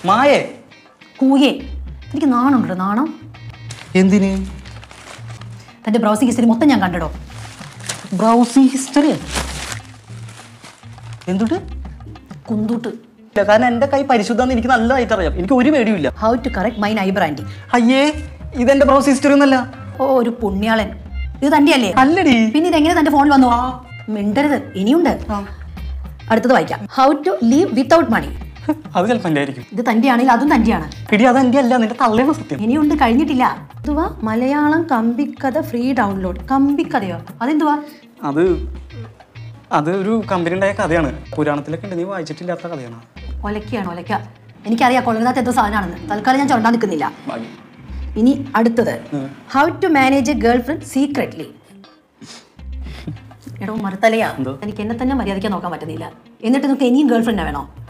മായേ കൂയേ എനിക്ക് നാണുണ്ടോ നാണം എന്തിന് തന്റെ ബ്രൗസിംഗ് ഹിസ്റ്ററി മൊത്തം ഞാൻ കണ്ടടോ ബ്രൗസിംഗ് ഹിസ്റ്ററി എന്തുട്ട് കുന്തൂട്ട് ഇല്ല, കാരണം എൻ്റെ കൈ പരിശുദ്ധാന്ന് എനിക്ക് നല്ലതായിട്ട് അറിയാം എനിക്ക് ഒരു പേടിയില്ല how to correct mine eye branding അയ്യേ ഇതെന്റെ ബ്രൗസിംഗ് ഹിസ്റ്ററി ഒന്നല്ല ഓ ഒരു പുണ്യാളൻ ഇത് തന്റെ അല്ലേ അല്ലടി പിന്നെ ഇതെങ്ങനെ തന്റെ ഫോണിൽ വന്നു മിണ്ടരുത് ഇനിയുണ്ട് അടുത്തത് വായിക്കാം how to live without money അത് ചിലപ്പോൾ എൻ്റെ ആയിരിക്കും ഇത് തന്റെ ആണെങ്കിൽ അതും തന്റെയാണ് പിടി അത് എൻ്റെ അല്ല നിന്റെ തള്ളയാണ് സത്യം ഇനിയുണ്ട് കഴിഞ്ഞിട്ടില്ല എന്തുവാ മലയാളം കമ്പിക്കഥ ഫ്രീ ഡൗൺലോഡ് കമ്പിക്കഥയോ അതെന്തുവാ അത് അത് ഒരു കമ്പനി ഉണ്ടായ കഥയാണ് പുരാണത്തിലൊക്കെ ഉണ്ട് നീ വായിച്ചിട്ടില്ലാത്ത കഥയാണ് ഒലക്കയാണ് ഒലക്ക എനിക്കറിയാം കൊള്ളുന്നതിനകത്ത് എന്തോ സാധനമാണെന്ന് തൽക്കാലം ഞാൻ ചുരണ്ടാൻ നിൽക്കുന്നില്ല ഭാഗ്യം. ഇനി അടുത്തത് how to manage a girlfriend secretly എടോ മറുത്തലയാ എന്തോ? എനിക്ക് എന്നെ തന്നെ മര്യാദയ്ക്കാൻ നോക്കാൻ പറ്റുന്നില്ല എന്നിട്ട് നിങ്ങൾക്ക് ഇനിയും ഗേൾ ഫ്രണ്ട് വേണോ